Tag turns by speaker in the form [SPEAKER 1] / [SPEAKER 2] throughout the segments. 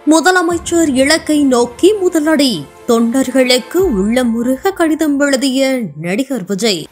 [SPEAKER 1] முதலமைச்சர் இலக்கை நோக்கி முதலடி தொண்டர்களுக்கு உள்ளமுருக கடிதம் எழுதிய நடிகர் விஜய்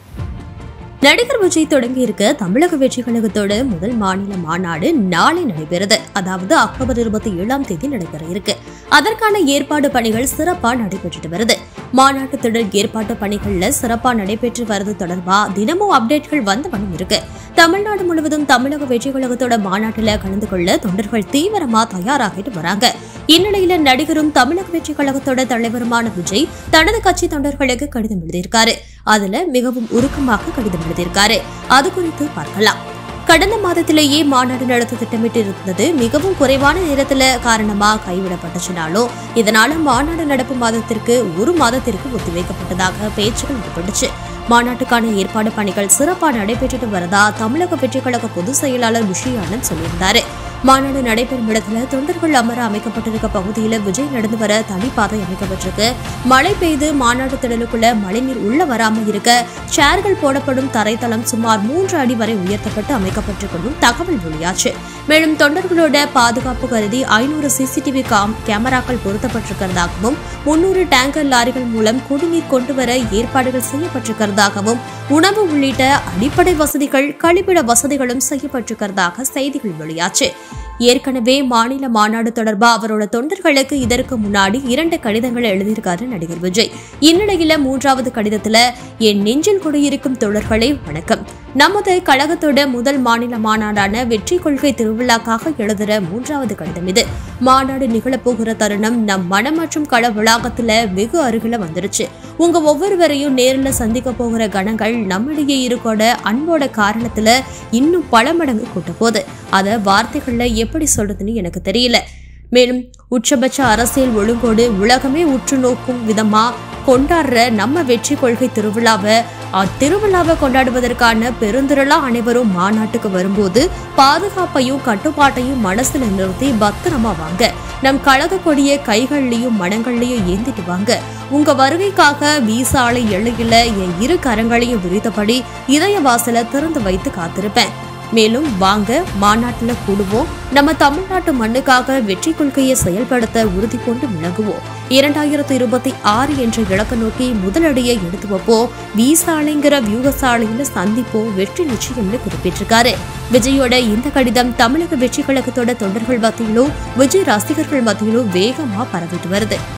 [SPEAKER 1] நடிகர் விஜய் தொடங்கியிருக்க தமிழக வெற்றி கழகத்தோட முதல் மாநில மாநாடு நாளை நடைபெறுது அதாவது அக்டோபர் இருபத்தி ஏழாம் தேதி நடைபெற இருக்கு அதற்கான ஏற்பாடு பணிகள் சிறப்பா நடைபெற்றுட்டு வருது மாநாட்டு தொடர் ஏற்பாட்டு பணிகள்ல சிறப்பா நடைபெற்று வருது தொடர்பா தினமும் அப்டேட்கள் வந்த வண்ணம் இருக்கு தமிழ்நாடு முழுவதும் தமிழக வெற்றி கழகத்தோட மாநாட்டுல கலந்து கொள்ள தொண்டர்கள் தீவிரமா தயாராகிட்டு வராங்க இந்நிலையில நடிகரும் தமிழக வெற்றி கழகத்தோட தலைவருமான விஜய் தனது கட்சி தொண்டர்களுக்கு கடிதம் எழுதியிருக்காரு அதுல மிகவும் உருக்கமாக கடிதம் எழுதியிருக்காரு அது குறித்து பார்க்கலாம் கடந்த மாதத்திலேயே மாநாடு நடத்த திட்டமிட்டு இருந்தது மிகவும் குறைவான நேரத்துல காரணமா கைவிடப்பட்டுச்சுனாலும் இதனால மாநாடு நடப்பு மாதத்திற்கு ஒரு மாதத்திற்கு ஒத்திவைக்கப்பட்டதாக பேச்சுகள் ஏற்பட்டுச்சு மாநாட்டுக்கான ஏற்பாடு பணிகள் சிறப்பா நடைபெற்றுட்டு வரதா தமிழக வெற்றிக் கழக பொதுச் செயலாளர் முஷி ஆனந்த் சொல்லியிருந்தாரு மாநாடு நடைபெறும் இடத்துல தொண்டர்கள் அமர அமைக்கப்பட்டிருக்க பகுதியில விஜய் நடந்து வர தனிப்பாதை அமைக்கப்பட்டிருக்கு மழை பெய்து மாநாடு திடலுக்குள்ள மழைநீர் உள்ள வராம இருக்க சேர்கள் போடப்படும் தரைத்தளம் சுமார் மூன்று அடி வரை உயர்த்தப்பட்டு அமைக்கப்பட்டிருக்கணும் தகவல் வெளியாச்சு மேலும் தொண்டர்களோட பாதுகாப்பு கருதி ஐநூறு சிசிடிவி கேமராக்கள் பொருத்தப்பட்டிருக்கிறதாகவும் முன்னூறு டேங்கர் லாரிகள் மூலம் குடிநீர் கொண்டு வர ஏற்பாடுகள் செய்யப்பட்டிருக்கிறதாகவும் உணவு உள்ளிட்ட அடிப்படை வசதிகள் கழிப்பிட வசதிகளும் செய்யப்பட்டிருக்கிறதாக செய்திகள் வெளியாச்சு ஏற்கனவே மாநில மாநாடு தொடர்பா அவரோட தொண்டர்களுக்கு இதற்கு முன்னாடி இரண்டு கடிதங்கள் எழுதியிருக்காரு நடிகர் விஜய் இந்நிலையில மூன்றாவது கடிதத்துல என் நெஞ்சில் குடியிருக்கும் தோழர்களே வணக்கம் நமது கழகத்தோட முதல் மாநில மாநாடான வெற்றி கொள்கை திருவிழாக்காக எழுதுற மூன்றாவது கடிதம் இது மாநாடு நிகழப்போகிற தருணம் நம் மனம் மற்றும் கள வளாகத்துல வெகு அருகில வந்துருச்சு உங்க ஒவ்வொருவரையும் நேரில் சந்திக்க போகிற கணங்கள் நம்மிடையே இருக்கோட அன்போட காரணத்துல இன்னும் பல மடங்கு கூட்ட போகுது அத வார்த்தைகள்ல எப்படி சொல்றதுன்னு எனக்கு தெரியல மேலும் உச்சபட்ச அரசியல் ஒழுங்கோடு உலகமே உற்று நோக்கும் விதமா கொண்டாடுற நம்ம வெற்றி கொள்கை திருவிழாவை அத்திருவிழாவை கொண்டாடுவதற்கான பெருந்திரளா அனைவரும் மாநாட்டுக்கு வரும்போது பாதுகாப்பையும் கட்டுப்பாட்டையும் மனசுல நிறுத்தி பத்திரமா வாங்க நம் கழக கொடிய கைகள்லயும் மனங்கள்லயும் ஏந்திட்டு வாங்க உங்க வருகைக்காக வீசாலை எல்லையில என் இரு கரங்களையும் விரித்தபடி இதய வாசல திறந்து வைத்து காத்திருப்பேன் மேலும் வாங்க மாநாட்டுல கூடுவோம் நம்ம தமிழ்நாட்டு மண்ணுக்காக வெற்றி கொள்கையை செயல்படுத்த உறுதி கொண்டு விளங்குவோம் இரண்டாயிரத்தி இருபத்தி ஆறு என்ற இலக்க நோக்கி முதலடியை எடுத்து வைப்போம் வீசாலைங்கிற வியூகசாலையில சந்திப்போம் வெற்றி நிச்சயம்னு குறிப்பிட்டிருக்காரு விஜயோட இந்த கடிதம் தமிழக வெற்றி கழகத்தோட தொண்டர்கள் மத்தியிலும் விஜய் ரசிகர்கள் மத்தியிலும் வேகமா பரவிட்டு வருது